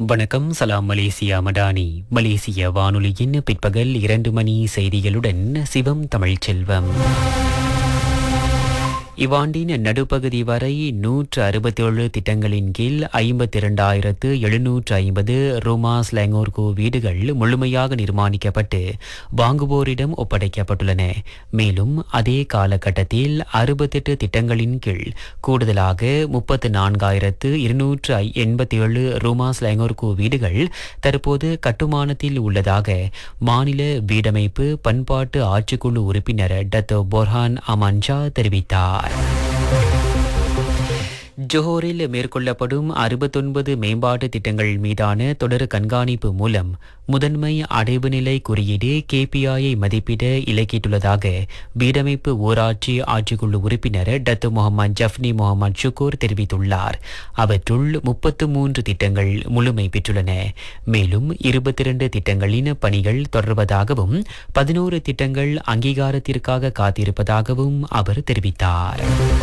வணக்கம் சலாம் மலேசியா மடானி மலேசிய வானொலியின் பிற்பகல் இரண்டு மணி செய்திகளுடன் சிவம் தமிழ்ச்செல்வம் இவ்வாண்டின் நடுப்பகுதி வரை நூற்று அறுபத்தேழு திட்டங்களின் கீழ் ஐம்பத்தி இரண்டாயிரத்து எழுநூற்று ஐம்பது ருமாஸ் லேங்கோர்கோ வீடுகள் முழுமையாக நிர்மாணிக்கப்பட்டு வாங்குவோரிடம் ஒப்படைக்கப்பட்டுள்ளன மேலும் அதே காலகட்டத்தில் அறுபத்தெட்டு திட்டங்களின் கீழ் கூடுதலாக முப்பத்து நான்காயிரத்து இருநூற்று எண்பத்தி ஏழு ருமாஸ் லேங்கோர்கோ வீடுகள் தற்போது கட்டுமானத்தில் உள்ளதாக மாநில வீடமைப்பு பண்பாட்டு ஆட்சிக்குழு உறுப்பினர் டத்தோ பொர்ஹான் அமான்ஷா தெரிவித்தார் ஜோஹரில் மேற்கொள்ளப்படும் அறுபத்தொன்பது மேம்பாட்டு திட்டங்கள் மீதான தொடர் கண்காணிப்பு மூலம் முதன்மை அடைவு நிலை குறியீடு கேபிஐயை மதிப்பிட இலக்கிட்டுள்ளதாக வீடமைப்பு ஊராட்சி ஆட்சிக்குழு உறுப்பினர் டத்து முகமது ஜஃப்னி முகமது ஷுக்கூர் தெரிவித்துள்ளார் அவற்றுள் முப்பத்து மூன்று திட்டங்கள் முழுமை பெற்றுள்ளன மேலும் இருபத்தி இரண்டு திட்டங்களின் பணிகள் தொடர்வதாகவும் பதினோரு திட்டங்கள் அங்கீகாரத்திற்காக காத்திருப்பதாகவும் அவர் தெரிவித்தார்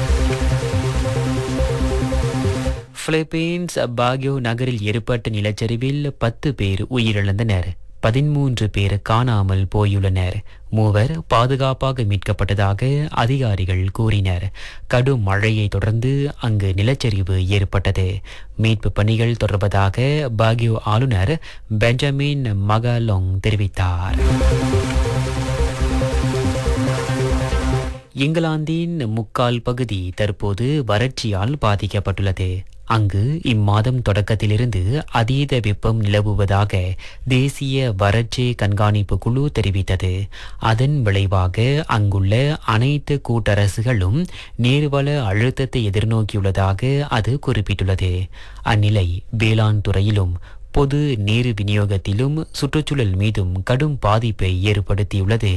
பிலிப்பீன்ஸ் பாக்யோ நகரில் ஏற்பட்ட நிலச்சரிவில் பத்து பேர் உயிரிழந்தனர் பதிமூன்று பேர் காணாமல் போயுள்ளனர் மூவர் பாதுகாப்பாக மீட்கப்பட்டதாக அதிகாரிகள் கூறினர் கடும் மழையை தொடர்ந்து அங்கு நிலச்சரிவு ஏற்பட்டது மீட்பு பணிகள் தொடர்வதாக பாக்யோ ஆளுநர் பெஞ்சமின் மகாலோங் தெரிவித்தார் இங்கிலாந்தின் முக்கால் பகுதி தற்போது வறட்சியால் பாதிக்கப்பட்டுள்ளது அங்கு இம்மாதம் தொடக்கத்திலிருந்து அதீத வெப்பம் நிலவுவதாக தேசிய வறட்சி கண்காணிப்பு குழு தெரிவித்தது அதன் விளைவாக அங்குள்ள அனைத்து கூட்டரசுகளும் நீர்வள அழுத்தத்தை எதிர்நோக்கியுள்ளதாக அது குறிப்பிட்டுள்ளது அந்நிலை வேளாண் துறையிலும் பொது நீர் விநியோகத்திலும் சுற்றுச்சூழல் மீதும் கடும் பாதிப்பை ஏற்படுத்தியுள்ளது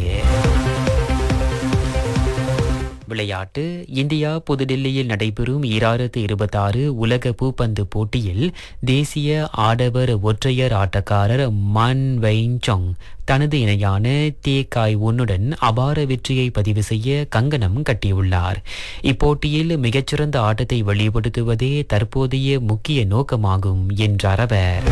விளையாட்டு இந்தியா புதுடில்லியில் நடைபெறும் ஈராயிரத்து இருபத்தாறு உலக பூப்பந்து போட்டியில் தேசிய ஆடவர் ஒற்றையர் ஆட்டக்காரர் மன் வெயின்சொங் தனது இணையான தே காய் உன்னுடன் அபார வெற்றியை பதிவு செய்ய கங்கணம் கட்டியுள்ளார் இப்போட்டியில் மிகச்சிறந்த ஆட்டத்தை வெளிப்படுத்துவதே தற்போதைய முக்கிய நோக்கமாகும் என்றார் அவர்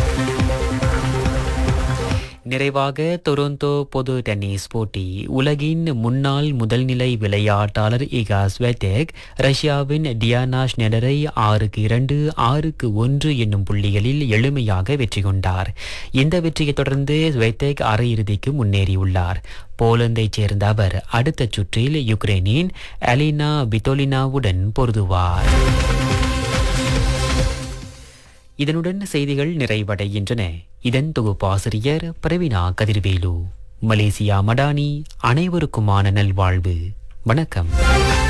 நிறைவாக டொரண்டோ பொது டென்னிஸ் போட்டி உலகின் முன்னாள் முதல்நிலை விளையாட்டாளர் இகா ஸ்வெடெக் ரஷ்யாவின் டியானா ஸ்னெடரை ஆறுக்கு இரண்டு ஆறுக்கு ஒன்று என்னும் புள்ளிகளில் எளிமையாக வெற்றி கொண்டார் இந்த வெற்றியை தொடர்ந்து ஸ்வெடெக் அரையிறுதிக்கு முன்னேறியுள்ளார் போலந்தைச் சேர்ந்த அவர் அடுத்த சுற்றில் யுக்ரைனின் அலினா பித்தோலினாவுடன் பொருதுவார் இதனுடன் செய்திகள் நிறைவடைகின்றன இதன் தொகுப்பாசிரியர் பிரவீனா கதிர்வேலு மலேசியா மடானி அனைவருக்குமான நல்வாழ்வு வணக்கம்